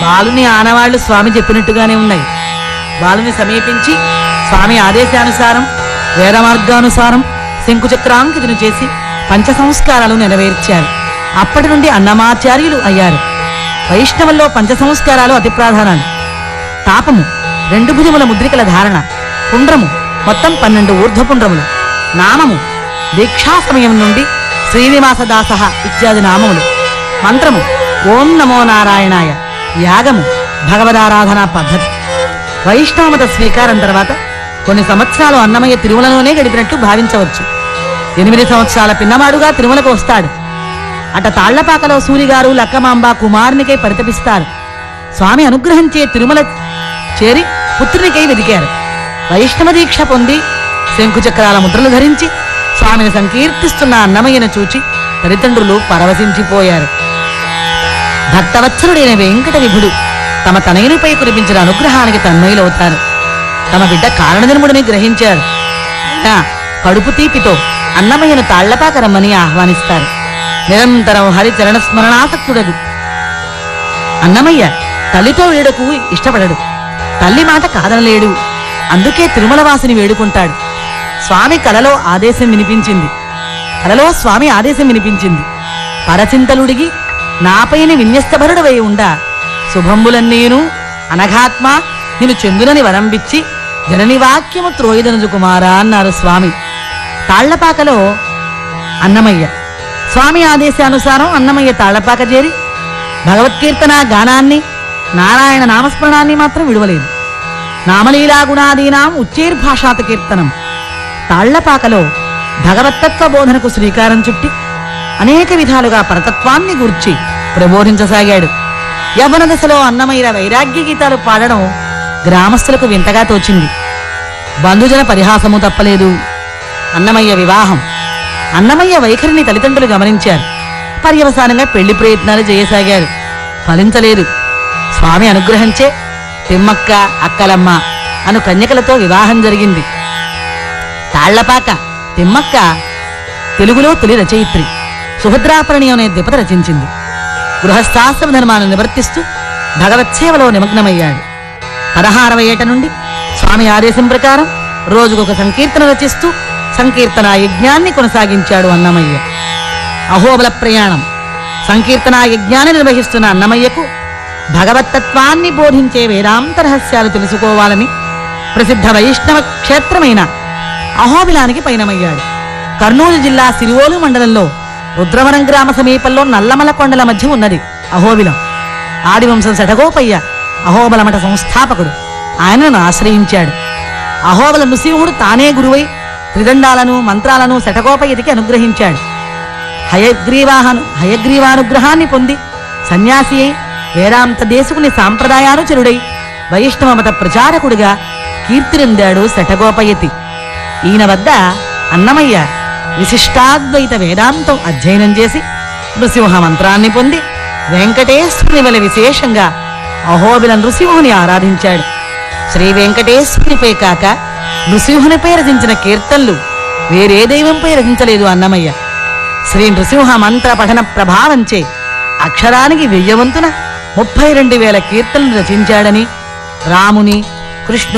బాలుని ఆనవాళ్లు స్వామి చెప్పినట్టుగానే ఉన్నాయి బాలుని సమీపించి స్వామి ఆదేశానుసారం వేద మార్గానుసారం శంకుచక్రాంకితుని చేసి పంచ సంస్కారాలు నెరవేర్చారు అప్పటి నుండి అన్నమాచార్యులు అయ్యారు వైష్ణవుల్లో పంచ సంస్కారాలు అతి ప్రధానాలు తాపము రెండు భుజముల ముద్రికల ధారణ పుండ్రము మొత్తం పన్నెండు ఊర్ధ్వపుండ్రములు నామము దీక్షా సమయం నుండి శ్రీనివాసదాస ఇత్యాది నామములు మంత్రము ఓం నమో నారాయణాయ యాగము భగవదారాధనా పద్ధతి వైష్ణవమత స్వీకారం తర్వాత కొన్ని సంవత్సరాలు అన్నమయ్య తిరుమలలోనే గడిపినట్లు భావించవచ్చు ఎనిమిది సంవత్సరాల పిన్నవాడుగా తిరుమలకు వస్తాడు అట తాళ్లపాకలో సూరిగారు లక్కమాంబ కుమారునికై పరితపిస్తారు స్వామి అనుగ్రహించే తిరుమల చేరి పుత్రునికై వెదికారు వైష్ణవ దీక్ష పొంది శంకుచక్రాల ముద్రలు ధరించి స్వామిని సంకీర్తిస్తున్న అన్నమయ్యను చూచి తల్లిదండ్రులు పరవశించిపోయారు భక్తవత్సరుడైన వెంకట విభుడు తమ తనయునిపై కురిపించిన అనుగ్రహానికి తన్మయులవుతారు తమ బిడ్డ కారణజన్ముడిని గ్రహించారు అయినా కడుపు తీపితో అన్నమయ్యను తాళ్లపాక రమ్మని ఆహ్వానిస్తారు నిరంతరం హరిచరణ స్మరణాసక్తుడగు అన్నమయ్య తల్లితో వేడుకు ఇష్టపడడు తల్లి మాట కాదనలేడు అందుకే తిరుమల వాసిని వేడుకుంటాడు స్వామి కలలో ఆదేశం వినిపించింది కలలో స్వామి ఆదేశం వినిపించింది పరచింతలుడిగి నాపైన విన్యస్తభరుడవై ఉండా శుభంబులన్నీను అనఘాత్మ నిన్ను చెందునని వరంబిచ్చి జనని వాక్యము త్రోయిదనుజు కుమారా అన్నారు స్వామి తాళ్లపాకలో అన్నమయ్య స్వామి ఆదేశానుసారం అన్నమయ్య తాళ్లపాక చేరి భగవత్కీర్తన గానాన్ని నారాయణ నామస్మరణాన్ని మాత్రం విడవలేదు నామలీలా గుణాదీనాం ఉచ్చేర్భాషాత కీర్తనం తాళ్లపాకలో భగవత్తత్వ బోధనకు శ్రీకారం చుట్టి అనేక విధాలుగా పరతత్వాన్ని గూర్చి ప్రబోధించసాగాడు యవ్వన దశలో అన్నమయ్య వైరాగ్య గీతాలు పాడడం గ్రామస్తులకు వింతగా తోచింది బంధుజన పరిహాసము తప్పలేదు అన్నమయ్య వివాహం అన్నమయ్య వైఖరిని తల్లిదండ్రులు గమనించారు పర్యవసానంగా పెళ్లి ప్రయత్నాలు చేయసాగారు ఫలించలేదు స్వామి అనుగ్రహించే తిమ్మక్క అక్కలమ్మ అను కన్యకలతో వివాహం జరిగింది తాళ్లపాక తిమ్మక్క తెలుగులో తొలి రచయిత్రి సుభద్రాపరణి అనే ద్విపద రచించింది గృహస్థాశ్రమ ధర్మాన్ని నివర్తిస్తూ భగవత్సేవలో నిమగ్నమయ్యాడు పదహారవ ఏట నుండి స్వామి ఆదేశం ప్రకారం రోజుకొక సంకీర్తన రచిస్తూ సంకీర్తన యజ్ఞాన్ని కొనసాగించాడు అన్నమయ్య అహోబల ప్రయాణం సంకీర్తన యజ్ఞాన్ని నిర్వహిస్తున్న అన్నమయ్యకు భగవత్తత్వాన్ని బోధించే వేదాంత రహస్యాలు తెలుసుకోవాలని ప్రసిద్ధ వైష్ణవ క్షేత్రమైన అహోబిలానికి పయనమయ్యాడు కర్నూలు జిల్లా సిరివోలు మండలంలో రుద్రవరం గ్రామ సమీపంలో నల్లమల కొండల మధ్య ఉన్నది అహోబిలం ఆదివంశం శఠగోపయ్య అహోబలమఠ సంస్థాపకుడు ఆయనను ఆశ్రయించాడు అహోబల నృసింహుడు తానే గురువై త్రిదండాలను మంత్రాలను శఠగోపయ్యతికి అనుగ్రహించాడు హయగ్రీవాహను హయగ్రీవానుగ్రహాన్ని పొంది సన్యాసి అయి వేదాంత దేశకుని సాంప్రదాయానుచరుడై వైష్ణవ మత ప్రచారకుడిగా కీర్తినందాడు శఠగోపయతి ఈయన వద్ద అన్నమయ్య విశిష్టాద్వైత వేదాంతం అధ్యయనం చేసి నృసింహ మంత్రాన్ని పొంది వెంకటేశ్వరుని వలె విశేషంగా అహోబిల నృసింహుని ఆరాధించాడు శ్రీ వెంకటేశ్వరునిపై కాక నృసింహునిపై రచించిన కీర్తనలు వేరే దైవంపై రచించలేదు అన్నమయ్య శ్రీ నృసింహ మంత్ర పఠన ప్రభావంచే అక్షరానికి వెయ్యవంతున ముప్పై రెండు వేల కీర్తనలు రచించాడని రాముని కృష్ణుని